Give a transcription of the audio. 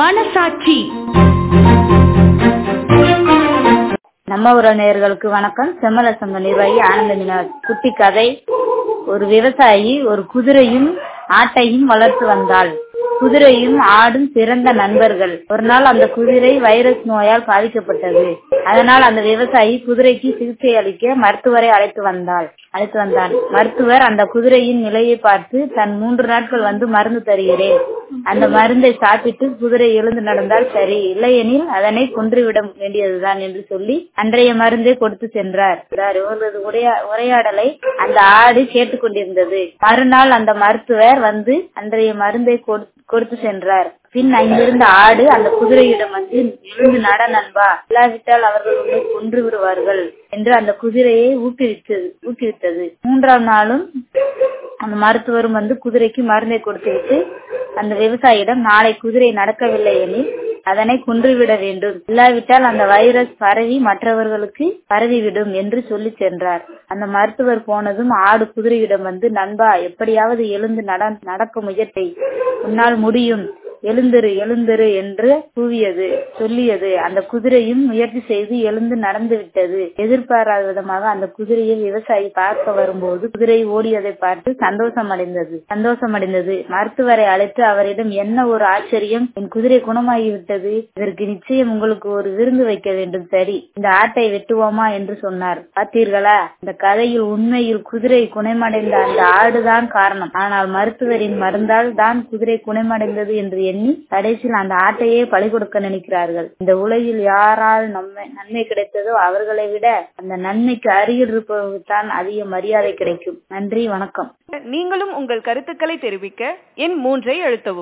மனசாட்சி நம்ம உறவினர்களுக்கு வணக்கம் செம்மல சங்க நிர்வாகி ஆனந்த மீனவர் குட்டி கதை ஒரு விவசாயி ஒரு குதிரையும் ஆட்டையும் வளர்த்து வந்தாள் குதிரையும் ஆடும் சிறந்த நண்பர்கள் ஒரு நாள் அந்த குதிரை வைரஸ் நோயால் பாதிக்கப்பட்டது அதனால் அந்த விவசாயி குதிரைக்கு சிகிச்சை அளிக்க மருத்துவரை அழைத்து வந்தாள் அழைத்து வந்தான் மருத்துவர் அந்த குதிரையின் நிலையை பார்த்து தன் மூன்று நாட்கள் வந்து மருந்து தருகிறேன் அந்த மருந்தை சாப்பிட்டு குதிரை எழுந்து நடந்தால் சரி இல்லையெனில் அதனை கொன்றுவிட வேண்டியதுதான் என்று சொல்லி அன்றைய மருந்தை கொடுத்து சென்றார் இவர்களது உரையா- உரையாடலை அந்த ஆடு கேட்டுக்கொண்டிருந்தது மறுநாள் அந்த மருத்துவர் வந்து அன்றைய மருந்தை கொடு- கொடுத்து சென்றார் பின் அங்கிருந்த ஆடு அந்த குதிரையிடம் வந்து எழுந்து நட நண்பா இல்லாவிட்டால் அவர்கள் உன்னை கொன்று விடுவார்கள் என்று அந்த குதிரையை ஊக்குவித்தது ஊக்குவித்தது மூன்றாம் நாளும் அந்த மருத்துவரும் வந்து குதிரைக்கு மருந்தை கொடுத்துவிட்டு அந்த விவசாயியிடம் நாளை குதிரை நடக்கவில்லை எனில் அதனை கொன்றுவிட வேண்டும் இல்லாவிட்டால் அந்த வைரஸ் பரவி மற்றவர்களுக்கு பரவிவிடும் என்று சொல்லி சென்றார் அந்த மருத்துவர் போனதும் ஆடு குதிரையிடம் வந்து நண்பா எப்படியாவது எழுந்து நட நடக்க முயற்சி உன்னால் முடியும் எழுந்திரு எழுந்திரு என்று கூவியது சொல்லியது அந்த குதிரையும் முயற்சி செய்து எழுந்து நடந்து விட்டது எதிர்பாராத விதமாக அந்த குதிரையை விவசாயி பார்க்க வரும்போது குதிரை ஓடியதை பார்த்து சந்தோஷம் அடைந்தது சந்தோஷம் அடைந்தது மருத்துவரை அழைத்து அவரிடம் என்ன ஒரு ஆச்சரியம் என் குதிரை குணமாகிவிட்டது இதற்கு நிச்சயம் உங்களுக்கு ஒரு விருந்து வைக்க வேண்டும் சரி இந்த ஆட்டை வெட்டுவோமா என்று சொன்னார் பார்த்தீர்களா இந்த கதையில் உண்மையில் குதிரை குணமடைந்த அந்த ஆடுதான் காரணம் ஆனால் மருத்துவரின் மருந்தால் தான் குதிரை குணமடைந்தது என்று எண்ணி கடைசியில் அந்த ஆட்டையே பலி கொடுக்க நினைக்கிறார்கள் இந்த உலகில் யாரால் நன்மை நன்மை கிடைத்ததோ அவர்களை விட அந்த நன்மைக்கு அருகில் இருப்பவர்களுக்கு தான் அதிக மரியாதை கிடைக்கும் நன்றி வணக்கம் நீங்களும் உங்கள் கருத்துக்களை தெரிவிக்க எண் மூன்றை அழுத்தவும்